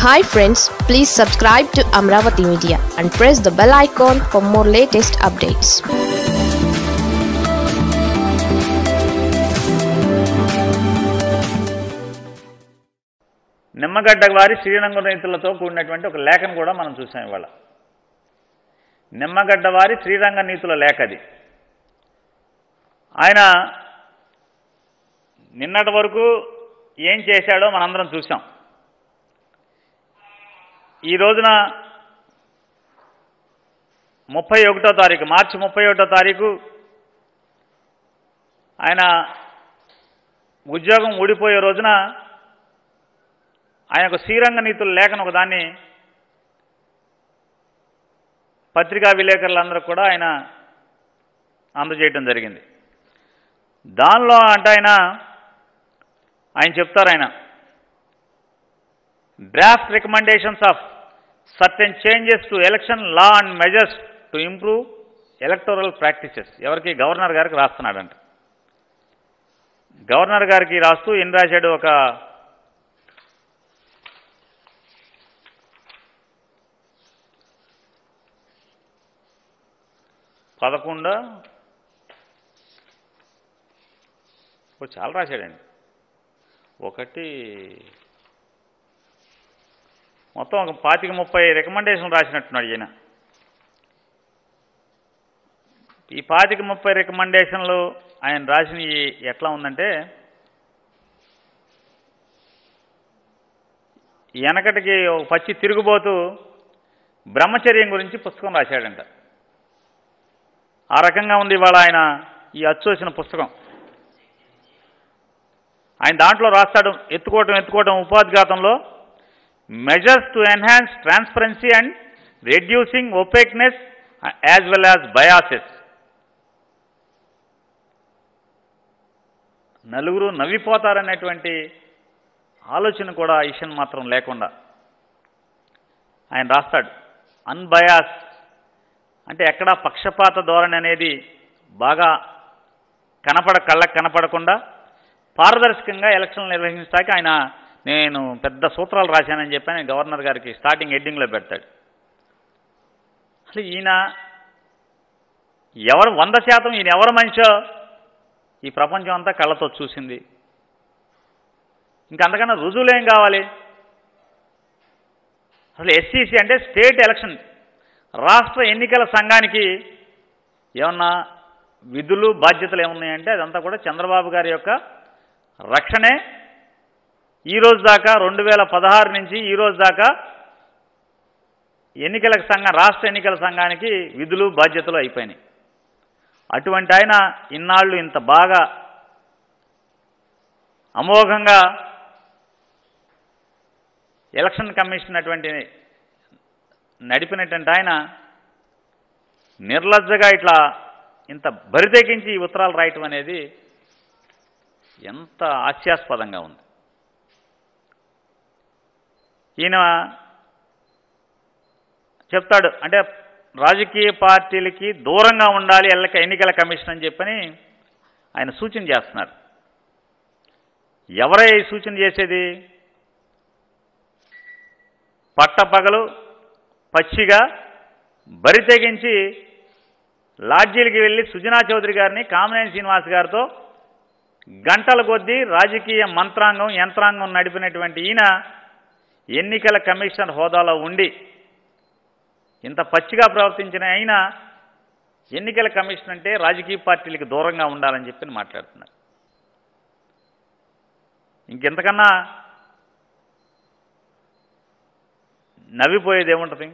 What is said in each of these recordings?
hi friends please subscribe to Amaravati media and press the bell icon for more latest updates Nimmagadda వారి శ్రీరంగం రైతులతో కూడినటువంటి ఒక లేఖను కూడా మనం చూసాం ఇవాళ నిమ్మగడ్డ వారి శ్రీరంగ నీతుల లేఖ అది ఆయన నిన్నటి వరకు ఏం చేశాడో మనందరం చూసాం ఈ రోజున ముప్పై ఒకటో తారీఖు మార్చి ముప్పై ఒకటో తారీఖు ఆయన ఉద్యోగం ఊడిపోయే రోజున ఆయన ఒక శ్రీరంగ నీతుల లేఖను ఒకదాన్ని పత్రికా విలేకరులందరూ కూడా ఆయన అందజేయటం జరిగింది దానిలో అంటే ఆయన ఆయన చెప్తారు ఆయన draft recommendations of certain changes to election law and measures to improve electoral practices ఎవరికి గవర్నర్ గారికి రాస్తున్నాడంట గవర్నర్ గారికి రాస్తూ ఏం రాశాడు ఒక పదకొండు ఓ చాలా రాశాడండి ఒకటి మొత్తం ఒక పాతిక ముప్పై రికమెండేషన్ రాసినట్టున్నాడు ఈయన ఈ పాతిక ముప్పై రికమెండేషన్లు ఆయన రాసిన ఎట్లా ఉందంటే వెనకటికి ఒక పచ్చి తిరుగుబోతూ బ్రహ్మచర్యం గురించి పుస్తకం రాశాడంట ఆ రకంగా ఉంది ఇవాళ ఆయన ఈ అచ్చోసిన పుస్తకం ఆయన దాంట్లో రాస్తాడు ఎత్తుకోవటం ఎత్తుకోవటం ఉపాధిఘాతంలో measures to enhance transparency and reducing opaqueness as well as biases నలుగురు నవ్విపోతారనేటువంటి ఆలోచన కూడా ఈషన్ మాత్రం లేకుండా ఆయన రాస్తాడు అన్బయాస్ అంటే ఎక్కడా పక్షపాత ధోరణి అనేది బాగా కనపడ కళ్ళకు కనపడకుండా పారదర్శకంగా ఎలక్షన్లు నిర్వహించడానికి ఆయన నేను పెద్ద సూత్రాలు రాశానని చెప్పి ఆయన గవర్నర్ గారికి స్టార్టింగ్ హెడ్డింగ్లో పెడతాడు అసలు ఈయన ఎవరు వంద శాతం ఈయన ఎవరు మనిషో ఈ ప్రపంచం అంతా కళ్ళతో చూసింది ఇంకా అంతకన్నా రుజువులేం కావాలి అసలు ఎస్సీసీ అంటే స్టేట్ ఎలక్షన్ రాష్ట్ర ఎన్నికల సంఘానికి ఏమన్నా విధులు బాధ్యతలు ఏమున్నాయంటే అదంతా కూడా చంద్రబాబు గారి యొక్క రక్షణే ఈ రోజు దాకా రెండు వేల పదహారు నుంచి ఈ రోజు దాకా ఎన్నికల సంఘం రాష్ట్ర ఎన్నికల సంఘానికి విధులు బాధ్యతలు అయిపోయినాయి అటువంటి ఆయన ఇన్నాళ్ళు ఇంత బాగా అమోఘంగా ఎలక్షన్ కమిషన్ అటువంటి నడిపినటువంటి ఆయన నిర్లజ్జగా ఇట్లా ఇంత బరితెగించి ఈ ఉత్తరాలు రాయటం అనేది ఎంత హాస్యాస్పదంగా ఉంది ఈయన చెప్తాడు అంటే రాజకీయ పార్టీలకి దూరంగా ఉండాలి ఎల్లక ఎన్నికల కమిషన్ అని చెప్పని ఆయన సూచన చేస్తున్నారు ఎవరై సూచన చేసేది పట్టపగలు పచ్చిగా బరి తెగించి లాడ్జీలకి వెళ్ళి సుజనా చౌదరి గారిని కామినేని శ్రీనివాస్ గారితో గంటల కొద్దీ రాజకీయ మంత్రాంగం యంత్రాంగం నడిపినటువంటి ఈయన ఎన్నికల కమిషనర్ హోదాలో ఉండి ఇంత పచ్చిగా ప్రవర్తించిన అయినా ఎన్నికల కమిషన్ అంటే రాజకీయ పార్టీలకు దూరంగా ఉండాలని చెప్పి మాట్లాడుతున్నారు ఇంకెంతకన్నా నవ్విపోయేది ఏముంటుంది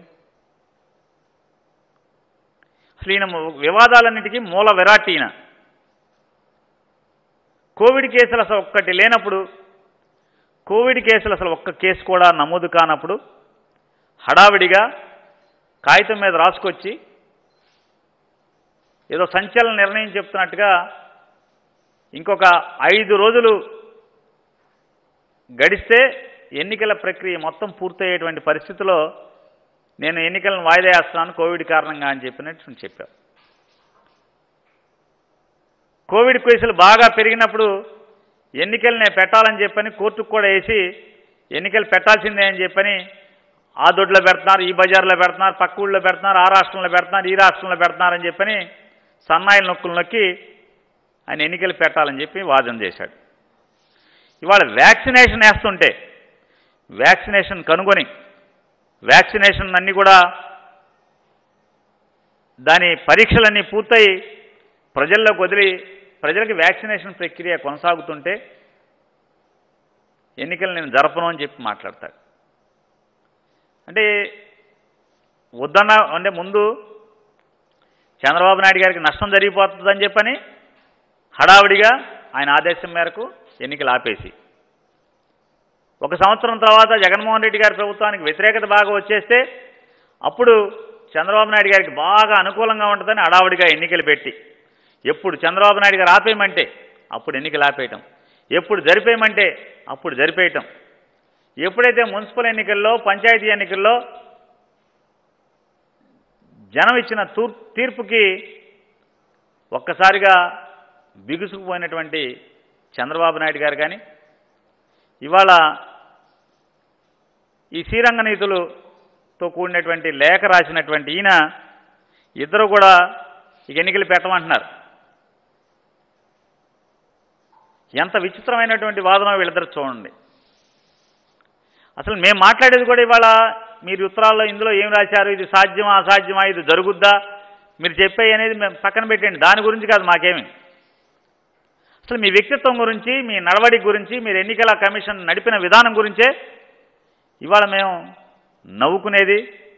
అసలు ఈయన వివాదాలన్నిటికీ మూల విరాట్ ఈయన కోవిడ్ కేసులు అసలు ఒక్కటి లేనప్పుడు కోవిడ్ కేసులు అసలు ఒక్క కేసు కూడా నమోదు కానప్పుడు హడావిడిగా కాగితం మీద రాసుకొచ్చి ఏదో సంచలన నిర్ణయం చెప్తున్నట్టుగా ఇంకొక ఐదు రోజులు గడిస్తే ఎన్నికల ప్రక్రియ మొత్తం పూర్తయ్యేటువంటి పరిస్థితిలో నేను ఎన్నికలను వాయిదా వేస్తున్నాను కోవిడ్ కారణంగా అని చెప్పినట్టు చెప్పారు కోవిడ్ కేసులు బాగా పెరిగినప్పుడు ఎన్నికలు నేను పెట్టాలని చెప్పని కోర్టుకు కూడా వేసి ఎన్నికలు పెట్టాల్సిందే అని చెప్పని ఆ దొడ్లో పెడుతున్నారు ఈ బజార్లో పెడుతున్నారు పక్క ఊళ్ళో పెడుతున్నారు ఆ రాష్ట్రంలో పెడుతున్నారు ఈ రాష్ట్రంలో పెడుతున్నారు అని చెప్పని సన్నాయిల నొక్కులు నొక్కి ఆయన ఎన్నికలు పెట్టాలని చెప్పి వాదన చేశాడు ఇవాళ వ్యాక్సినేషన్ వేస్తుంటే వ్యాక్సినేషన్ కనుగొని వ్యాక్సినేషన్ అన్నీ కూడా దాని పరీక్షలన్నీ పూర్తయి ప్రజల్లోకి వదిలి ప్రజలకు వ్యాక్సినేషన్ ప్రక్రియ కొనసాగుతుంటే ఎన్నికలు నేను జరపను అని చెప్పి మాట్లాడతాడు అంటే వద్దన్న అంటే ముందు చంద్రబాబు నాయుడు గారికి నష్టం జరిగిపోతుందని చెప్పని హడావిడిగా ఆయన ఆదేశం మేరకు ఎన్నికలు ఆపేసి ఒక సంవత్సరం తర్వాత జగన్మోహన్ రెడ్డి గారి ప్రభుత్వానికి వ్యతిరేకత బాగా వచ్చేస్తే అప్పుడు చంద్రబాబు నాయుడు గారికి బాగా అనుకూలంగా ఉంటుందని హడావుడిగా ఎన్నికలు పెట్టి ఎప్పుడు చంద్రబాబు నాయుడు గారు ఆపేయమంటే అప్పుడు ఎన్నికలు ఆపేయటం ఎప్పుడు జరిపేయమంటే అప్పుడు జరిపేయటం ఎప్పుడైతే మున్సిపల్ ఎన్నికల్లో పంచాయతీ ఎన్నికల్లో జనం ఇచ్చిన తూర్ తీర్పుకి ఒక్కసారిగా బిగుసుకుపోయినటువంటి చంద్రబాబు నాయుడు గారు కానీ ఇవాళ ఈ శ్రీరంగ నీతులతో కూడినటువంటి లేఖ రాసినటువంటి ఈయన ఇద్దరు కూడా ఇక ఎన్నికలు పెట్టమంటున్నారు ఎంత విచిత్రమైనటువంటి వాదన వీళ్ళిద్దరు చూడండి అసలు మేము మాట్లాడేది కూడా ఇవాళ మీరు ఉత్తరాల్లో ఇందులో ఏం రాశారు ఇది సాధ్యమా అసాధ్యమా ఇది జరుగుద్దా మీరు చెప్పేది అనేది మేము పక్కన పెట్టండి దాని గురించి కాదు మాకేమి అసలు మీ వ్యక్తిత్వం గురించి మీ నడవడి గురించి మీరు ఎన్నికల కమిషన్ నడిపిన విధానం గురించే ఇవాళ మేము నవ్వుకునేది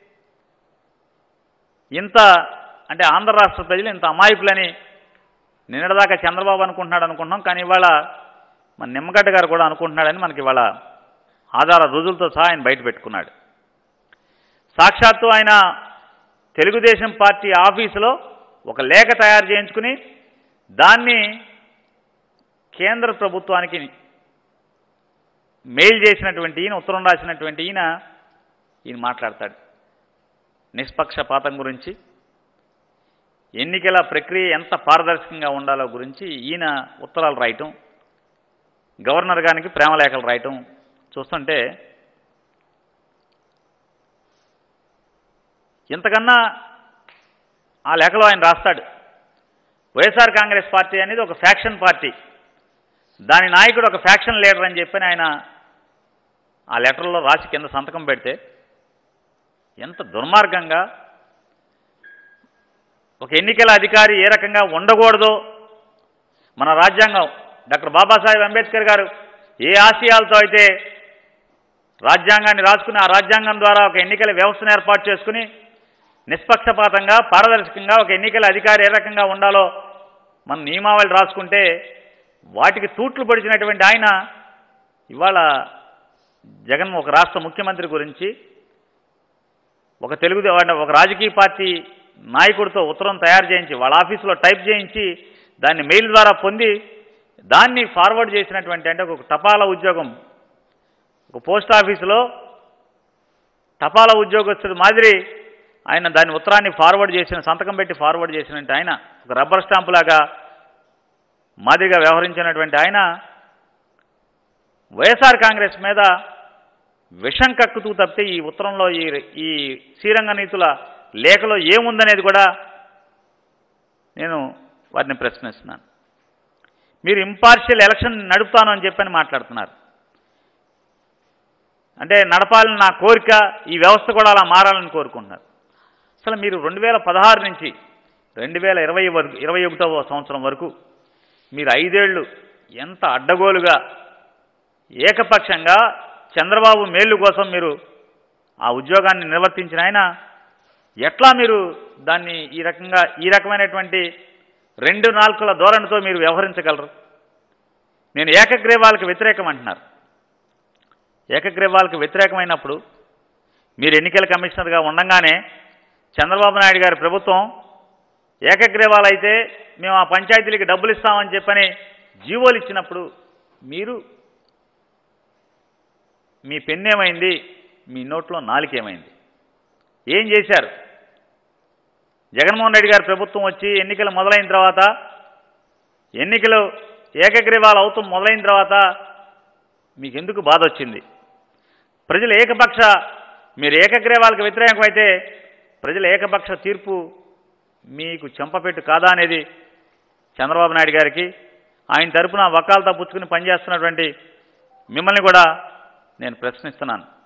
ఇంత అంటే ఆంధ్ర రాష్ట్ర ప్రజలు ఇంత అమాయకులని నిన్నటిదాకా చంద్రబాబు అనుకుంటున్నాడు అనుకుంటున్నాం కానీ ఇవాళ మన నిమ్మగడ్డ గారు కూడా అనుకుంటున్నాడని మనకి ఇవాళ ఆధార రుజువులతో సహా ఆయన బయట పెట్టుకున్నాడు సాక్షాత్తు ఆయన తెలుగుదేశం పార్టీ ఆఫీసులో ఒక లేఖ తయారు చేయించుకుని దాన్ని కేంద్ర ప్రభుత్వానికి మెయిల్ చేసినటువంటి ఈయన ఉత్తరం రాసినటువంటి ఈయన ఈయన మాట్లాడతాడు నిష్పక్షపాతం గురించి ఎన్నికల ప్రక్రియ ఎంత పారదర్శకంగా ఉండాలో గురించి ఈయన ఉత్తరాలు రాయటం గవర్నర్ గారికి ప్రేమలేఖలు రాయటం చూస్తుంటే ఇంతకన్నా ఆ లేఖలో ఆయన రాస్తాడు వైఎస్ఆర్ కాంగ్రెస్ పార్టీ అనేది ఒక ఫ్యాక్షన్ పార్టీ దాని నాయకుడు ఒక ఫ్యాక్షన్ లీడర్ అని చెప్పని ఆయన ఆ లెటర్లో రాసి కింద సంతకం పెడితే ఎంత దుర్మార్గంగా ఒక ఎన్నికల అధికారి ఏ రకంగా ఉండకూడదో మన రాజ్యాంగం డాక్టర్ బాబాసాహెబ్ అంబేద్కర్ గారు ఏ ఆశయాలతో అయితే రాజ్యాంగాన్ని రాసుకుని ఆ రాజ్యాంగం ద్వారా ఒక ఎన్నికల వ్యవస్థను ఏర్పాటు చేసుకుని నిష్పక్షపాతంగా పారదర్శకంగా ఒక ఎన్నికల అధికారి ఏ రకంగా ఉండాలో మన నియమావళి రాసుకుంటే వాటికి తూట్లు పడిచినటువంటి ఆయన ఇవాళ జగన్ ఒక రాష్ట్ర ముఖ్యమంత్రి గురించి ఒక తెలుగు ఒక రాజకీయ పార్టీ నాయకుడితో ఉత్తరం తయారు చేయించి వాళ్ళ ఆఫీసులో టైప్ చేయించి దాన్ని మెయిల్ ద్వారా పొంది దాన్ని ఫార్వర్డ్ చేసినటువంటి అంటే ఒక టపాలా ఉద్యోగం ఒక పోస్ట్ ఆఫీసులో టపాలా ఉద్యోగస్తుడు మాదిరి ఆయన దాని ఉత్తరాన్ని ఫార్వర్డ్ చేసిన సంతకం పెట్టి ఫార్వర్డ్ చేసినట్టు ఆయన ఒక రబ్బర్ స్టాంపు లాగా మాదిరిగా వ్యవహరించినటువంటి ఆయన వైఎస్ఆర్ కాంగ్రెస్ మీద విషం కక్కుతూ తప్పితే ఈ ఉత్తరంలో ఈ ఈ శ్రీరంగ నీతుల లేఖలో ఏముందనేది కూడా నేను వారిని ప్రశ్నిస్తున్నాను మీరు ఇంపార్షియల్ ఎలక్షన్ నడుపుతాను అని చెప్పని మాట్లాడుతున్నారు అంటే నడపాలని నా కోరిక ఈ వ్యవస్థ కూడా అలా మారాలని కోరుకుంటున్నారు అసలు మీరు రెండు వేల పదహారు నుంచి రెండు వేల ఇరవై వరకు ఇరవై ఒకటవ సంవత్సరం వరకు మీరు ఐదేళ్లు ఎంత అడ్డగోలుగా ఏకపక్షంగా చంద్రబాబు మేలు కోసం మీరు ఆ ఉద్యోగాన్ని నిర్వర్తించిన ఆయన ఎట్లా మీరు దాన్ని ఈ రకంగా ఈ రకమైనటువంటి రెండు నాలుకల ధోరణితో మీరు వ్యవహరించగలరు నేను ఏకగ్రీవాలకు వ్యతిరేకం అంటున్నారు ఏకగ్రీవాలకు వ్యతిరేకమైనప్పుడు మీరు ఎన్నికల కమిషనర్గా ఉండంగానే చంద్రబాబు నాయుడు గారి ప్రభుత్వం ఏకగ్రీవాలైతే మేము ఆ పంచాయతీలకి డబ్బులు ఇస్తామని చెప్పని జీవోలు ఇచ్చినప్పుడు మీరు మీ పెన్నేమైంది మీ నోట్లో నాలుకేమైంది ఏం చేశారు జగన్మోహన్ రెడ్డి గారి ప్రభుత్వం వచ్చి ఎన్నికలు మొదలైన తర్వాత ఎన్నికలు ఏకగ్రీవాలు అవుతాం మొదలైన తర్వాత మీకు ఎందుకు బాధ వచ్చింది ప్రజలు ఏకపక్ష మీరు ఏకగ్రీవాలకు వ్యతిరేకమైతే ప్రజల ఏకపక్ష తీర్పు మీకు చెంపపెట్టు కాదా అనేది చంద్రబాబు నాయుడు గారికి ఆయన తరపున వకాలతో పుచ్చుకుని పనిచేస్తున్నటువంటి మిమ్మల్ని కూడా నేను ప్రశ్నిస్తున్నాను